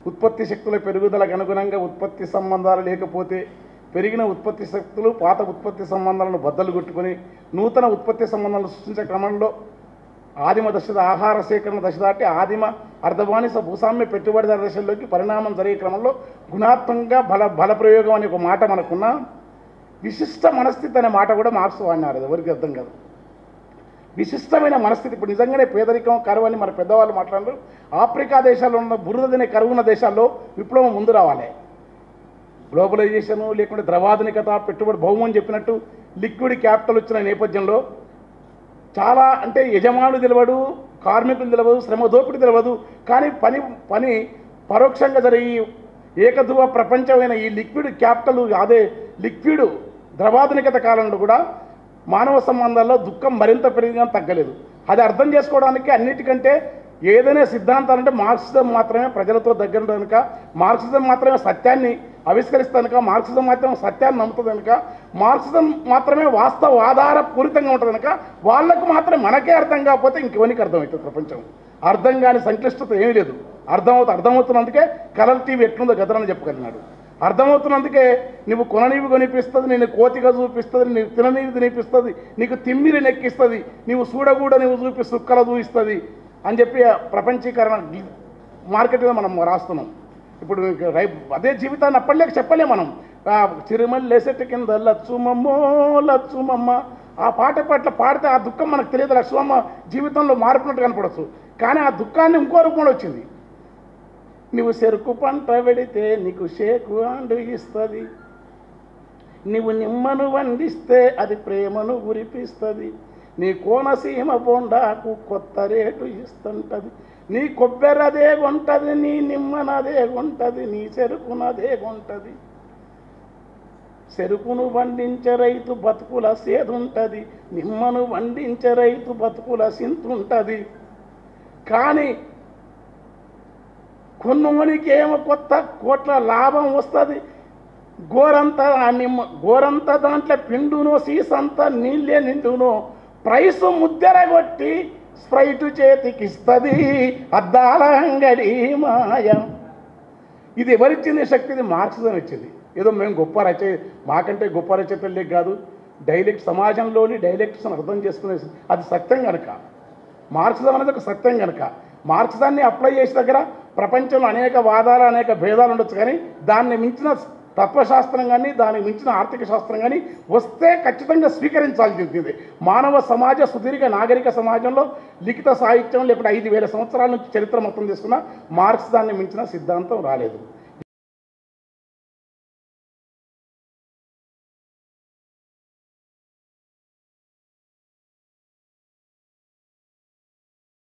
ఉత్పత్తి శక్తుల పెరుగుదలకు అనుగుణంగా ఉత్పత్తి సంబంధాలు లేకపోతే పెరిగిన ఉత్పత్తి శక్తులు పాత ఉత్పత్తి సంబంధాలను బద్దలు కొట్టుకొని నూతన ఉత్పత్తి సంబంధాలను సృష్టించే క్రమంలో ఆదిమ దశ ఆహార సేకరణ దశ దాటి ఆదిమ అర్ధబానిస భూస్వామ్య పెట్టుబడిదారు దశల్లోకి పరిణామం జరిగే క్రమంలో గుణాత్మకంగా బల బల ప్రయోగం అనే ఒక మాట మనకున్న విశిష్ట మనస్థితి అనే మాట కూడా మార్క్స్ వాడినారు అది ఎవరికి అర్థం కాదు విశిష్టమైన మనస్థితి ఇప్పుడు నిజంగానే పేదరికం కరువు అని మన పెద్దవాళ్ళు మాట్లాడారు ఆఫ్రికా దేశాల్లో ఉన్న బురద తినే కరువున్న దేశాల్లో విప్లవం ముందు రావాలి గ్లోబలైజేషను లేకుంటే ద్రవాధునికత పెట్టుబడి భౌమని చెప్పినట్టు లిక్విడ్ క్యాపిటల్ వచ్చిన నేపథ్యంలో చాలా అంటే యజమానులు తెలియడు కార్మికులు తెలియదు శ్రమ దోపిడీ తెలియదు కానీ పని పని పరోక్షంగా జరిగి ఏకధువ ప్రపంచమైన ఈ లిక్విడ్ క్యాపిటల్ అదే లిక్విడ్ ద్రవాధునికత కాలంలో కూడా మానవ సంబంధాల్లో దుఃఖం మరింత పెరిగినా తగ్గలేదు అది అర్థం చేసుకోవడానికి అన్నిటికంటే ఏదైనా సిద్ధాంతాలంటే మార్క్సిజం మాత్రమే ప్రజలతో దగ్గర కనుక మార్క్సిజం మాత్రమే సత్యాన్ని ఆవిష్కరిస్తానుక మార్క్సిజం మాత్రమే సత్యాన్ని నమ్ముతుంది కనుక మార్క్సిజం మాత్రమే వాస్తవ ఆధార పూరితంగా ఉంటుంది కనుక వాళ్ళకు మాత్రమే మనకే అర్థం కాకపోతే ఇంకెవరికి అర్థమవుతుంది ప్రపంచం అర్థం కాని సంక్లిష్టత ఏమీ లేదు అర్థమవుతుంది అర్థమవుతున్నందుకే కలర్ టీవీ ఎట్లుందో గదరని చెప్పగలిగినాడు అర్థమవుతున్నందుకే నువ్వు కొననీవి కొనిపిస్తుంది నేను కోతిగా చూపిస్తుంది నీకు తిననీవి తినిపిస్తుంది నీకు తిమ్మిరి నెక్కిస్తుంది నీవు చూడకూడ నువ్వు చూపి సుక్కల చూపిస్తుంది అని చెప్పి ఆ ప్రపంచీకరణ మార్కెట్ మీద మనం రాస్తున్నాం ఇప్పుడు రై అదే జీవితాన్ని అప్పటిలేక చెప్పలేం మనం ఆ చిరుమల్లి లేసెట్టు కింద లచ్చుమమ్మో లచ్చుమమ్మ ఆ పాట పట్ల పాడితే ఆ దుఃఖం మనకు తెలియదు లక్ష్మమ్మ జీవితంలో మారుకున్నట్టు కనపడవచ్చు కానీ ఆ దుఃఖాన్ని ఇంకో రూపంలో వచ్చింది నువ్వు చెరుకు పంట పెడితే నీకు షేకు అండు ఇస్తుంది నువ్వు నిమ్మను వండిస్తే అది ప్రేమను గురిపిస్తుంది నీ కోనసీమ బొండాకు కొత్త రేటు ఇస్తుంటది నీ కొబ్బెరదే కొంటది నీ నిమ్మనదే కొంటది నీ చెరుకునదే కొంటది చెరుకును వండించే రైతు బతుకుల సేదుంటది నిమ్మను వండించే రైతు బతుకుల సింతుంటది కానీ కొన్నుమనికి ఏమో కొత్త కోట్ల లాభం వస్తుంది గోరంతా ఆ నిమ్మ గోరంతా దాంట్లో పిండునో సీసంతా నీళ్ళే నిండునో ప్రైస్ ముద్దెరగొట్టి స్ప్రైట్ చేతికిస్తుంది అద్దాల అంగడి మాయం ఇది ఎవరిచ్చింది శక్తి ఇది మార్క్సిజం ఇచ్చింది ఏదో మేము గొప్ప రచ మాకంటే గొప్ప రచయితలే కాదు డైలెక్ట్ సమాజంలోని డైలెక్ట్స్ అర్థం చేసుకునే అది సత్యం కనుక మార్క్సిజం అనేది ఒక సత్యం కనుక మార్క్సిజాన్ని అప్లై చేసే దగ్గర ప్రపంచంలో అనేక వాదాలు అనేక భేదాలు ఉండొచ్చు కానీ దాన్ని మించిన తత్వశాస్త్రం కానీ దానికి మించిన ఆర్థిక శాస్త్రం కానీ వస్తే ఖచ్చితంగా స్వీకరించాల్సింది మానవ సమాజ సుదీర్ఘ నాగరిక సమాజంలో లిఖిత సాహిత్యం లేకపోతే ఐదు వేల సంవత్సరాల నుంచి చరిత్ర మొత్తం తీసుకున్న మార్క్స్ దాన్ని మించిన సిద్ధాంతం రాలేదు